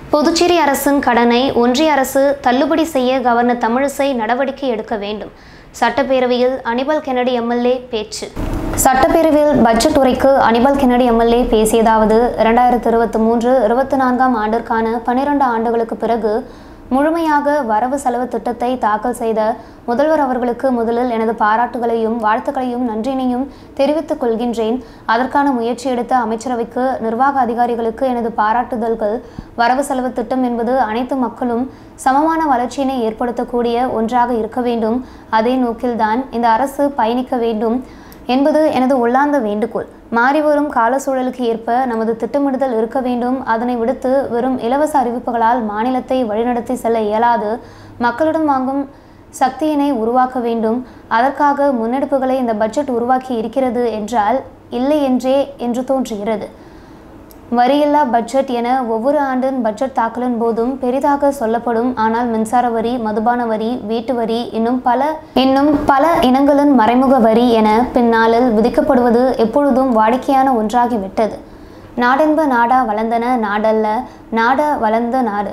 புதுச்சேரி அரசின் கடனை ஒன்றிய அரசு தள்ளுபடி செய்ய கவர்னர் தமிழிசை நடவடிக்கை எடுக்க வேண்டும் சட்டப்பேரவையில் அனிபல் கென்னடி எம்எல்ஏ பேச்சு சட்டப்பேரவையில் பட்ஜெட் உரைக்கு அனிபல் கென்னடி எம்எல்ஏ பேசியதாவது இரண்டாயிரத்து இருபத்தி மூன்று இருபத்தி நான்காம் ஆண்டிற்கான பனிரெண்டு ஆண்டுகளுக்கு பிறகு முழுமையாக வரவு செலவு திட்டத்தை தாக்கல் செய்த முதல்வர் அவர்களுக்கு முதலில் எனது பாராட்டுகளையும் வாழ்த்துக்களையும் நன்றியினையும் தெரிவித்துக் கொள்கின்றேன் அதற்கான முயற்சி எடுத்த அமைச்சரவைக்கு நிர்வாக அதிகாரிகளுக்கு எனது பாராட்டுதல்கள் வரவு செலவு திட்டம் என்பது அனைத்து மக்களும் சமமான வளர்ச்சியினை ஏற்படுத்தக்கூடிய ஒன்றாக இருக்க வேண்டும் அதே நோக்கில்தான் இந்த அரசு பயணிக்க வேண்டும் என்பது எனது உள்ளார்ந்த வேண்டுகோள் மாறிவரும் கால சூழலுக்கு ஏற்ப நமது திட்டமிடுதல் இருக்க வேண்டும் அதனை விடுத்து வெறும் இலவச அறிவிப்புகளால் மாநிலத்தை வழிநடத்தி செல்ல இயலாது மக்களிடம் வாங்கும் சக்தியினை உருவாக்க வேண்டும் அதற்காக முன்னெடுப்புகளை இந்த பட்ஜெட் உருவாக்கி இருக்கிறது என்றால் இல்லை என்றே என்று தோன்றுகிறது வரியில்லா பட்ஜெட் என ஒவ்வொரு ஆண்டின் பட்ஜெட் தாக்கலின் போதும் பெரிதாக சொல்லப்படும் ஆனால் மின்சார வரி மதுபான வரி வீட்டு வரி இன்னும் பல இன்னும் பல இனங்களின் மறைமுக வரி என பின்னாளில் விதிக்கப்படுவது எப்பொழுதும் வாடிக்கையான ஒன்றாகிவிட்டது நாடென்ப நாடா வளர்ந்தன நாடல்ல நாட வளர்ந்த நாடு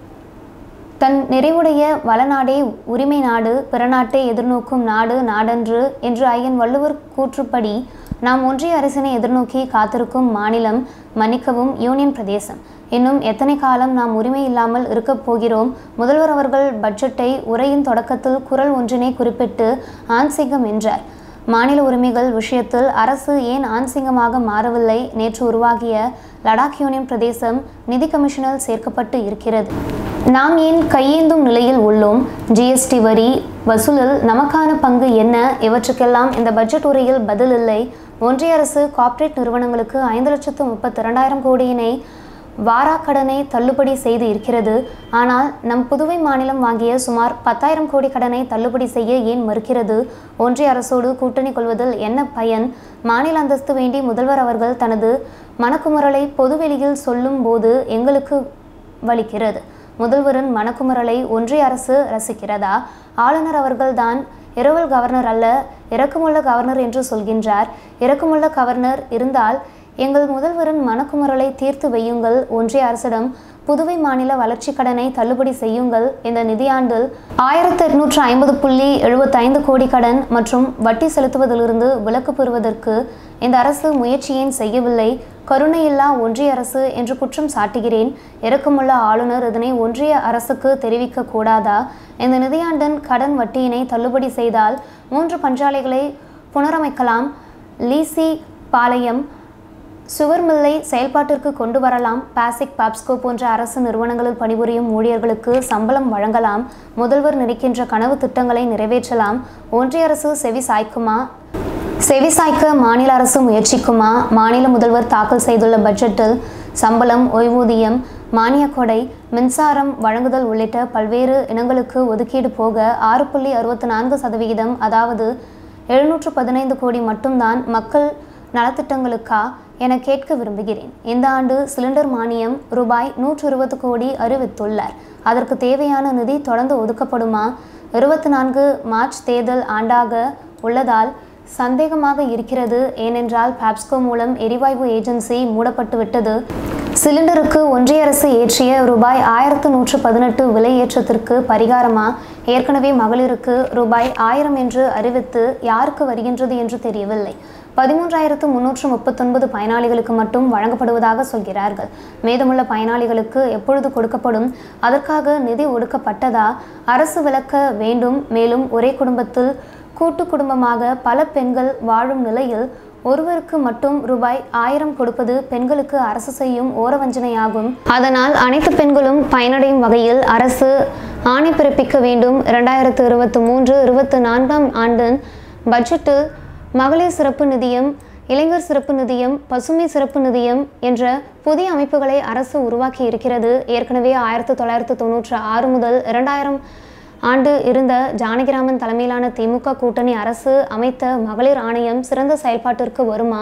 தன் நிறைவுடைய வளநாடே உரிமை நாடு பிறநாட்டை எதிர்நோக்கும் நாடு நாடன்று என்று ஐயன் வள்ளுவர் கூற்றுப்படி நாம் ஒன்றிய அரசினை எதிர்நோக்கி காத்திருக்கும் மாநிலம் மன்னிக்கவும் யூனியன் பிரதேசம் இன்னும் எத்தனை காலம் நாம் உரிமை இல்லாமல் இருக்கப் போகிறோம் முதல்வர் அவர்கள் பட்ஜெட்டை உரையின் தொடக்கத்தில் குரல் ஒன்றினை குறிப்பிட்டு ஆண் சிங்கம் என்றார் மாநில உரிமைகள் விஷயத்தில் அரசு ஏன் ஆண் சிங்கமாக மாறவில்லை நேற்று உருவாகிய லடாக் யூனியன் பிரதேசம் நிதி கமிஷனில் சேர்க்கப்பட்டு இருக்கிறது நாம் ஏன் கையேந்தும் நிலையில் உள்ளோம் ஜிஎஸ்டி வரி வசூலில் நமக்கான பங்கு என்ன இவற்றுக்கெல்லாம் இந்த பட்ஜெட் உரையில் பதில் இல்லை ஒன்றிய அரசு கார்ப்பரேட் நிறுவனங்களுக்கு ஐந்து லட்சத்து முப்பத்தி இரண்டாயிரம் கோடியினை வாராக்கடனை தள்ளுபடி செய்து இருக்கிறது ஆனால் நம் புதுவை மாநிலம் வாங்கிய சுமார் பத்தாயிரம் கோடி கடனை தள்ளுபடி செய்ய ஏன் மறுக்கிறது ஒன்றிய அரசோடு கூட்டணி கொள்வதில் என்ன பயன் மாநில அந்தஸ்து வேண்டி முதல்வர் அவர்கள் தனது மனக்குமுறலை பொதுவெளியில் சொல்லும் போது எங்களுக்கு வலிக்கிறது முதல்வரின் மனக்குமுறலை ஒன்றிய அரசு ரசிக்கிறதா ஆளுநர் அவர்கள்தான் இரவல் கவர்னர் அல்ல இறக்கமுள்ள கவர்னர் என்று சொல்கின்றார் இறக்கமுள்ள கவர்னர் இருந்தால் எங்கள் முதல்வரின் மனக்குமுறலை தீர்த்து வையுங்கள் ஒன்றிய அரசிடம் புதுவை மாநில வளர்ச்சி கடனை தள்ளுபடி செய்யுங்கள் இந்த நிதியாண்டில் ஆயிரத்தி எட்நூற்று ஐம்பது புள்ளி எழுபத்தைந்து கோடி கடன் மற்றும் வட்டி செலுத்துவதிலிருந்து விலக்கு பெறுவதற்கு இந்த அரசு முயற்சியேன் செய்யவில்லை கருணையில்லா ஒன்றிய அரசு என்று குற்றம் சாட்டுகிறேன் இறக்கமுள்ள ஆளுநர் இதனை ஒன்றிய அரசுக்கு தெரிவிக்க கூடாதா இந்த நிதியாண்டின் கடன் வட்டியினை தள்ளுபடி செய்தால் மூன்று பஞ்சாலைகளை புனரமைக்கலாம் லீசி பாளையம் சுவர் மில்லை செயல்பாட்டிற்கு கொண்டு வரலாம் பாசிக் பாப்ஸ்கோ போன்ற அரசு நிறுவனங்களில் பணிபுரியும் ஊழியர்களுக்கு சம்பளம் வழங்கலாம் முதல்வர் நினைக்கின்ற கனவு திட்டங்களை நிறைவேற்றலாம் ஒன்றிய அரசு செவி சாய்க்குமா செவி சாய்க்க மாநில அரசு முயற்சிக்குமா மாநில முதல்வர் தாக்கல் செய்துள்ள பட்ஜெட்டில் சம்பளம் ஓய்வூதியம் மானியக் கொடை மின்சாரம் வழங்குதல் உள்ளிட்ட பல்வேறு இனங்களுக்கு ஒதுக்கீடு போக ஆறு புள்ளி அறுபத்தி நான்கு சதவிகிதம் அதாவது எழுநூற்று பதினைந்து கோடி மட்டும்தான் மக்கள் நலத்திட்டங்களுக்கா என கேட்க விரும்புகிறேன் இந்த ஆண்டு சிலிண்டர் மானியம் ரூபாய் நூற்று இருபது கோடி அறிவித்துள்ளார் அதற்கு தேவையான நிதி தொடர்ந்து ஒதுக்கப்படுமா இருபத்தி நான்கு மார்ச் தேர்தல் ஆண்டாக உள்ளதால் சந்தேகமாக இருக்கிறது ஏனென்றால் பாப்ஸ்கோ மூலம் எரிவாயு ஏஜென்சி மூடப்பட்டு விட்டது சிலிண்டருக்கு ஒன்றிய அரசு ஏற்றிய ரூபாய் ஆயிரத்து நூற்று பதினெட்டு விலை ஏற்றத்திற்கு பரிகாரமா ஏற்கனவே மகளிருக்கு ரூபாய் ஆயிரம் என்று அறிவித்து யாருக்கு வருகின்றது என்று தெரியவில்லை பதிமூன்றாயிரத்து முன்னூற்று முப்பத்தொன்பது பயனாளிகளுக்கு மட்டும் வழங்கப்படுவதாக சொல்கிறார்கள் மீதமுள்ள பயனாளிகளுக்கு எப்பொழுது கொடுக்கப்படும் அதற்காக நிதி ஒடுக்கப்பட்டதா அரசு விளக்க வேண்டும் மேலும் ஒரே குடும்பத்தில் கூட்டு குடும்பமாக பல பெண்கள் வாழும் நிலையில் ஒருவருக்கு மட்டும் ரூபாய் ஆயிரம் கொடுப்பது பெண்களுக்கு அரசு செய்யும் ஓரவஞ்சனையாகும் அதனால் அனைத்து பெண்களும் பயனடையும் வகையில் அரசு ஆணை பிறப்பிக்க வேண்டும் இரண்டாயிரத்து இருபத்தி மூன்று இருபத்தி நான்காம் ஆண்டின் பட்ஜெட்டில் மகளிர் சிறப்பு நிதியம் இளைஞர் சிறப்பு நிதியம் பசுமை சிறப்பு நிதியம் என்ற புதிய அமைப்புகளை அரசு உருவாக்கி இருக்கிறது ஏற்கனவே ஆயிரத்தி தொள்ளாயிரத்து தொண்ணூற்று ஆறு முதல் இரண்டாயிரம் ஆண்டு இருந்த ஜானகிராமன் தலைமையிலான திமுக கூட்டணி அரசு அமைத்த மகளிர் ஆணையம் சிறந்த செயல்பாட்டிற்கு வருமா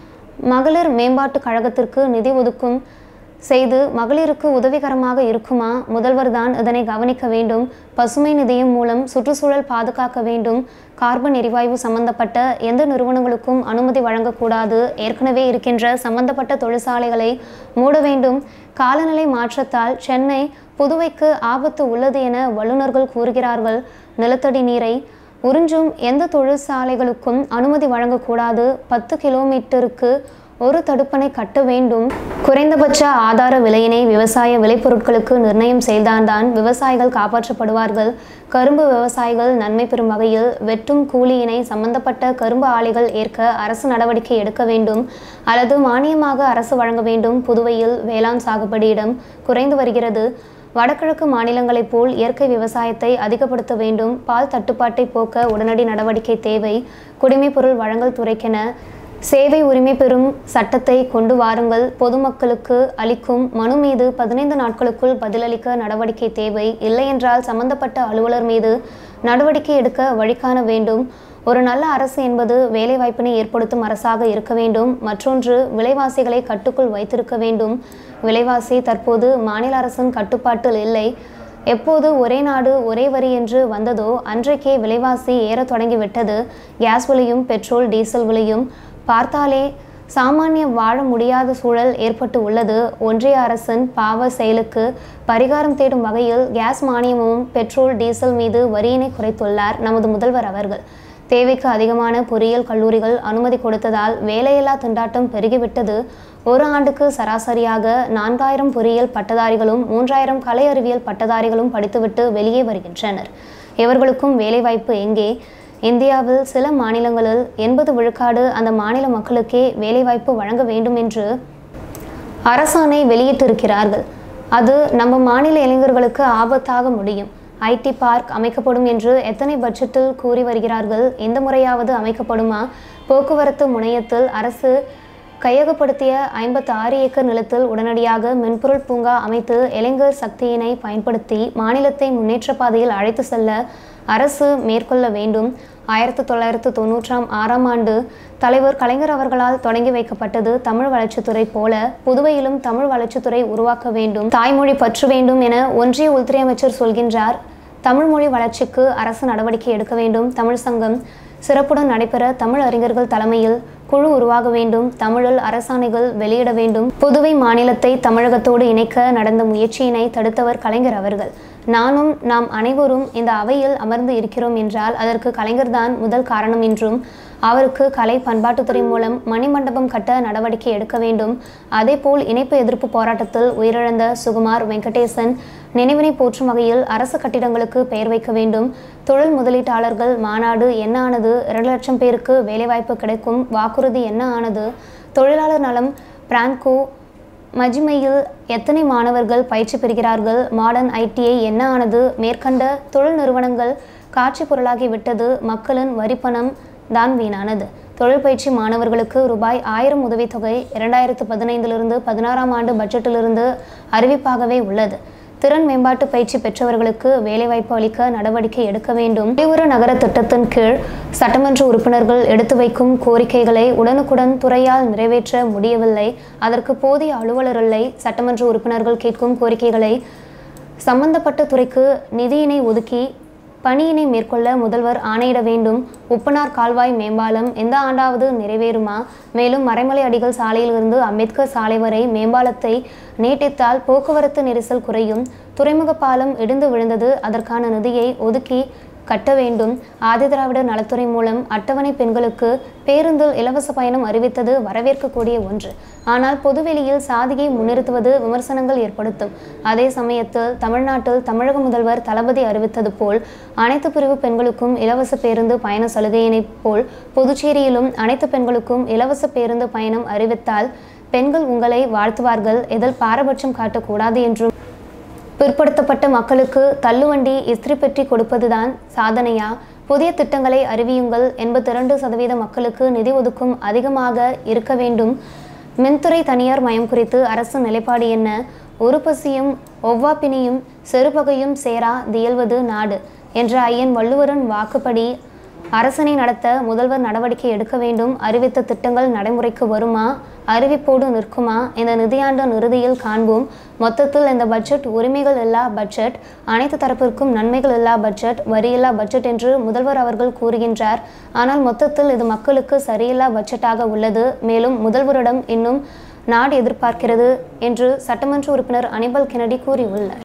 மகளிர் மேம்பாட்டு கழகத்திற்கு நிதி ஒதுக்கும் செய்து மகளிருக்கு உதவிகரமாக இருக்குமா முதல்வர் தான் இதனை கவனிக்க வேண்டும் பசுமை நிதியம் மூலம் சுற்றுச்சூழல் பாதுகாக்க வேண்டும் கார்பன் எரிவாயு சம்பந்தப்பட்ட எந்த நிறுவனங்களுக்கும் அனுமதி வழங்கக்கூடாது ஏற்கனவே இருக்கின்ற சம்பந்தப்பட்ட தொழிற்சாலைகளை மூட வேண்டும் காலநிலை மாற்றத்தால் சென்னை புதுவைக்கு ஆபத்து உள்ளது என வல்லுநர்கள் கூறுகிறார்கள் நிலத்தடி நீரை உறிஞ்சும் எந்த தொழிற்சாலைகளுக்கும் அனுமதி வழங்கக்கூடாது பத்து கிலோமீட்டருக்கு ஒரு தடுப்பணை கட்ட வேண்டும் குறைந்தபட்ச ஆதார விலையினை விவசாய விளைபொருட்களுக்கு நிர்ணயம் செய்தால்தான் விவசாயிகள் காப்பாற்றப்படுவார்கள் கரும்பு விவசாயிகள் நன்மை பெறும் வகையில் வெட்டும் கூலியினை சம்பந்தப்பட்ட கரும்பு ஆலைகள் ஏற்க அரசு நடவடிக்கை எடுக்க வேண்டும் அல்லது மானியமாக அரசு வழங்க வேண்டும் புதுவையில் வேளாண் சாகுபடியிடம் குறைந்து வருகிறது வடகிழக்கு மாநிலங்களைப் போல் இயற்கை விவசாயத்தை அதிகப்படுத்த வேண்டும் பால் தட்டுப்பாட்டை போக்க உடனடி நடவடிக்கை தேவை குடிமைப்பொருள் வழங்கல் துறைக்கென சேவை உரிமை பெறும் சட்டத்தை கொண்டு வாருங்கள் பொதுமக்களுக்கு அளிக்கும் மனு மீது பதினைந்து நாட்களுக்குள் பதிலளிக்க நடவடிக்கை தேவை இல்லையென்றால் சம்பந்தப்பட்ட அலுவலர் மீது நடவடிக்கை எடுக்க வழிகாண வேண்டும் ஒரு நல்ல அரசு என்பது வேலைவாய்ப்பினை ஏற்படுத்தும் அரசாக இருக்க வேண்டும் மற்றொன்று விலைவாசிகளை கட்டுக்குள் வைத்திருக்க வேண்டும் விலைவாசி தற்போது மாநில அரசின் கட்டுப்பாட்டில் இல்லை எப்போது ஒரே நாடு ஒரே வரி என்று வந்ததோ அன்றைக்கே விலைவாசி ஏறத் தொடங்கிவிட்டது கேஸ் விலையும் பெட்ரோல் டீசல் விலையும் பார்த்தாலே சாமானிய வாழ முடியாத சூழல் ஏற்பட்டு உள்ளது ஒன்றிய அரசின் பாவ செயலுக்கு பரிகாரம் தேடும் வகையில் கேஸ் மானியமும் பெட்ரோல் டீசல் மீது வரியினை குறைத்துள்ளார் நமது முதல்வர் அவர்கள் தேவைக்கு அதிகமான பொறியியல் கல்லூரிகள் அனுமதி கொடுத்ததால் வேலையில்லா திண்டாட்டம் பெருகிவிட்டது ஒரு ஆண்டுக்கு சராசரியாக நான்காயிரம் பொறியியல் பட்டதாரிகளும் மூன்றாயிரம் கலை அறிவியல் பட்டதாரிகளும் படித்துவிட்டு வெளியே வருகின்றனர் இவர்களுக்கும் வேலைவாய்ப்பு எங்கே இந்தியாவில் சில மாநிலங்களில் எண்பது விழுக்காடு அந்த மாநில மக்களுக்கே வேலைவாய்ப்பு வழங்க வேண்டும் என்று அரசாணை வெளியிட்டிருக்கிறார்கள் அது நம்ம மாநில இளைஞர்களுக்கு ஆபத்தாக முடியும் ஐடி பார்க் அமைக்கப்படும் என்று எத்தனை பட்ஜெட்டில் கூறி வருகிறார்கள் இந்த முறையாவது அமைக்கப்படுமா போக்குவரத்து முனையத்தில் அரசு கையகப்படுத்திய ஐம்பத்தி ஆறு ஏக்கர் நிலத்தில் உடனடியாக மென்பொருள் பூங்கா அமைத்து இளைஞர் சக்தியினை பயன்படுத்தி மாநிலத்தை முன்னேற்ற பாதையில் அழைத்து செல்ல அரசு மேற்கொள்ள வேண்டும் ஆயிரத்தி தொள்ளாயிரத்து தொண்ணூற்றாம் ஆறாம் ஆண்டு தலைவர் கலைஞர் அவர்களால் தொடங்கி வைக்கப்பட்டது தமிழ் வளர்ச்சித்துறை போல புதுவையிலும் தமிழ் வளர்ச்சித்துறை உருவாக்க வேண்டும் தாய்மொழி பற்று வேண்டும் என ஒன்றிய உள்துறை அமைச்சர் சொல்கின்றார் தமிழ் மொழி வளர்ச்சிக்கு அரசு நடவடிக்கை எடுக்க வேண்டும் தமிழ் சங்கம் சிறப்புடன் நடைபெற தமிழ் அறிஞர்கள் தலைமையில் குழு உருவாக வேண்டும் தமிழில் அரசாணைகள் வெளியிட வேண்டும் புதுவை மாநிலத்தை தமிழகத்தோடு இணைக்க நடந்த முயற்சியினை தடுத்தவர் கலைஞர் அவர்கள் நானும் நாம் அனைவரும் இந்த அவையில் அமர்ந்து இருக்கிறோம் என்றால் அதற்கு கலைஞர்தான் முதல் காரணம் என்றும் அவருக்கு கலை பண்பாட்டுத்துறை மூலம் மணிமண்டபம் கட்ட நடவடிக்கை எடுக்க வேண்டும் அதேபோல் இணைப்பு எதிர்ப்பு போராட்டத்தில் உயிரிழந்த சுகுமார் வெங்கடேசன் நினைவினை போற்றும் வகையில் அரசு கட்டிடங்களுக்கு பெயர் வைக்க வேண்டும் தொழில் முதலீட்டாளர்கள் மாநாடு என்ன ஆனது இரண்டு லட்சம் பேருக்கு வேலைவாய்ப்பு கிடைக்கும் வாக்குறுதி என்ன ஆனது தொழிலாளர் நலம் பிரான்கோ மஜ்மையில் எத்தனை மாணவர்கள் பயிற்சி பெறுகிறார்கள் மாடர்ன் ஐடிஐ என்ன ஆனது மேற்கண்ட தொழில் நிறுவனங்கள் காட்சி பொருளாகி விட்டது மக்களின் வரிப்பணம் தான் வீணானது தொழில் பயிற்சி மாணவர்களுக்கு ரூபாய் ஆயிரம் உதவித்தொகை இரண்டாயிரத்து பதினைந்திலிருந்து பதினாறாம் ஆண்டு பட்ஜெட்டிலிருந்து அறிவிப்பாகவே உள்ளது திறன் மேம்பாட்டு பயிற்சி பெற்றவர்களுக்கு வேலைவாய்ப்பு அளிக்க நடவடிக்கை எடுக்க வேண்டும் வெளியுற நகர திட்டத்தின் கீழ் சட்டமன்ற உறுப்பினர்கள் எடுத்து வைக்கும் கோரிக்கைகளை உடனுக்குடன் துறையால் நிறைவேற்ற முடியவில்லை அதற்கு போதிய அலுவலர் இல்லை சட்டமன்ற உறுப்பினர்கள் கேட்கும் கோரிக்கைகளை சம்பந்தப்பட்ட துறைக்கு நிதியினை ஒதுக்கி பணியினை மேற்கொள்ள முதல்வர் ஆணையிட வேண்டும் உப்பனார் கால்வாய் மேம்பாலம் எந்த ஆண்டாவது நிறைவேறுமா மேலும் மறைமலை அடிகள் சாலையிலிருந்து அம்பேத்கர் சாலை வரை மேம்பாலத்தை நீட்டித்தால் போக்குவரத்து நெரிசல் குறையும் துறைமுக பாலம் இடிந்து விழுந்தது அதற்கான நிதியை ஒதுக்கி கட்ட வேண்டும் ஆதிதிராவிடர் நலத்துறை மூலம் அட்டவணை பெண்களுக்கு பேருந்தில் இலவச பயணம் அறிவித்தது வரவேற்கக்கூடிய ஒன்று ஆனால் பொதுவெளியில் சாதியை முன்னிறுத்துவது விமர்சனங்கள் ஏற்படுத்தும் அதே சமயத்தில் தமிழ்நாட்டில் தமிழக முதல்வர் தளபதி அறிவித்தது போல் அனைத்து பிரிவு பெண்களுக்கும் இலவச பேருந்து பயண சலுகையினைப் போல் புதுச்சேரியிலும் அனைத்து பெண்களுக்கும் இலவச பேருந்து பயணம் அறிவித்தால் பெண்கள் உங்களை வாழ்த்துவார்கள் இதில் பாரபட்சம் காட்டக்கூடாது என்றும் பிற்படுத்தப்பட்ட மக்களுக்கு தள்ளுவண்டி இஸ்திரி பெற்றி கொடுப்பதுதான் சாதனையா புதிய திட்டங்களை அறிவியுங்கள் எண்பத்தி இரண்டு சதவீத மக்களுக்கு நிதி ஒதுக்கும் அதிகமாக இருக்க வேண்டும் மின்துறை தனியார் மயம் குறித்து அரசு நிலைப்பாடு என்ன ஒரு பசியும் ஒவ்வாப்பினியும் செருபகையும் சேரா தியல்வது நாடு என்ற ஐயன் வள்ளுவரின் வாக்குப்படி அரசனை நடத்த முதல்வர் நடவடிக்கை எடுக்க வேண்டும் அறிவித்த திட்டங்கள் நடைமுறைக்கு வருமா அறிவிப்போடு நிற்குமா இந்த நிதியாண்டின் இறுதியில் காண்போம் மொத்தத்தில் இந்த பட்ஜெட் உரிமைகள் இல்லா பட்ஜெட் அனைத்து தரப்பிற்கும் நன்மைகள் இல்லா பட்ஜெட் வரியில்லா பட்ஜெட் என்று முதல்வர் அவர்கள் கூறுகின்றார் ஆனால் மொத்தத்தில் இது மக்களுக்கு சரியில்லா பட்ஜெட்டாக உள்ளது மேலும் முதல்வரிடம் இன்னும் நாடு எதிர்பார்க்கிறது என்று சட்டமன்ற உறுப்பினர் அனிபல் கெனடி கூறியுள்ளார்